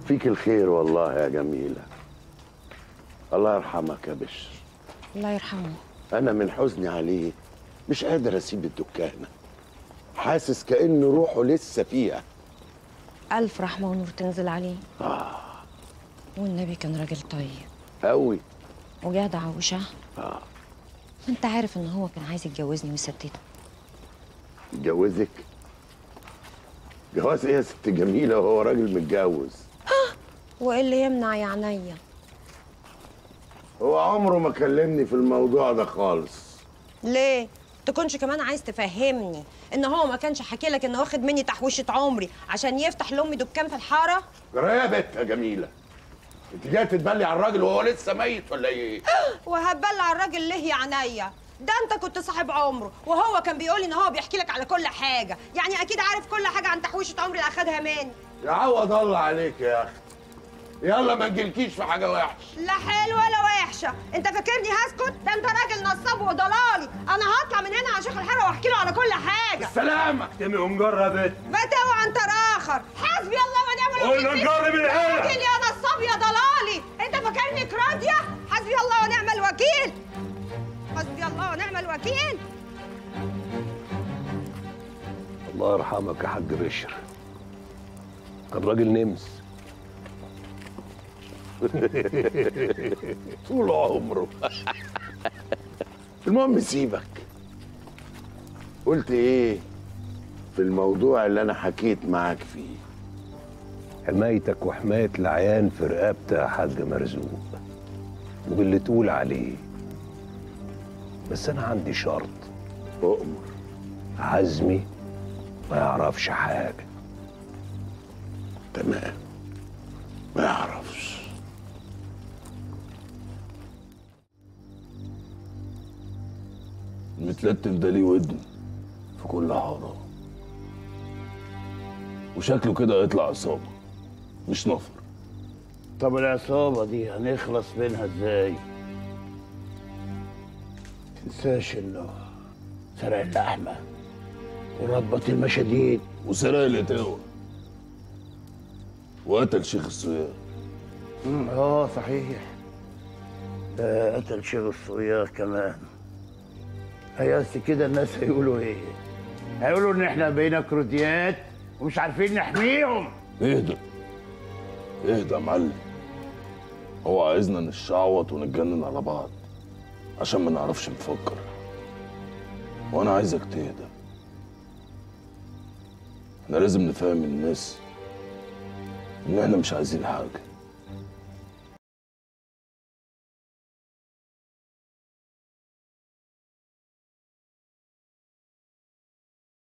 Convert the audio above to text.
فيك الخير والله يا جميلة الله يرحمك يا بشر الله يرحمه أنا من حزني عليه مش قادر أسيب الدكانة حاسس كأن روحه لسه فيها ألف رحمة ونور تنزل عليه والنبي كان راجل طيب أوي وجدع وشهم آه. انت عارف ان هو كان عايز يتجوزني ويستته يتجوزك جواز ايه يا ست جميلة وهو راجل متجوز وايه اللي يمنع يا عينيا هو عمره ما كلمني في الموضوع ده خالص ليه تكونش كمان عايز تفهمني ان هو ما كانش حكي لك انه واخد مني تحويشه عمري عشان يفتح لامي دكان في الحاره جرايه يا بت يا جميلة انت جايه تتبلي على الراجل وهو لسه ميت ولا ايه؟ وهتبلع الراجل ليه يا عينيا ده انت كنت صاحب عمره وهو كان بيقول ان هو بيحكي لك على كل حاجه يعني اكيد عارف كل حاجه عن تحويشه عمري اللي اخدها مني يعوض الله عليك يا اختي يلا ما تجيلكيش في حاجة وحش لا حلوه ولا وحشه انت فاكرني هسكت ده انت راجل نصاب وضلالي انا هطلع من هنا على شيخ الحاره واحكي له على كل حاجه سلامة تمي ومجربت ما توعى انت اخر حسبي الله ونعم الوكيل قلنا فيك. نجرب العيلة. راجل يا نصاب يا ضلالي انت فاكرني كراديا حسبي الله ونعم الوكيل حسبي الله ونعم الوكيل الله يرحمك يا حاج بشر كان راجل نمس طول عمره المهم سيبك قلت ايه في الموضوع اللي انا حكيت معاك فيه حمايتك وحماية العيان في رقبتي يا حاج مرزوق وباللي تقول عليه بس أنا عندي شرط اؤمر عزمي ما يعرفش حاجة تمام ما يعرفش المتلتف ده ليه ودن في كل حارة وشكله كده هيطلع عصابة مش نفر طب العصابة دي هنخلص منها ازاي؟ تنساش انه سرق اللحمة وربط المشاديد وسرق القتاوة وقتل شيخ السويان مم، اه صحيح ده قتل شيخ الصويار كمان هيأس كده الناس هيقولوا ايه؟ هيقولوا ان احنا بقينا كروديات ومش عارفين نحميهم اهدى اهدى يا معلم هو عايزنا نشعوط ونتجنن على بعض عشان ما نعرفش نفكر وانا عايزك تهدى احنا لازم نفهم الناس ان احنا مش عايزين حاجه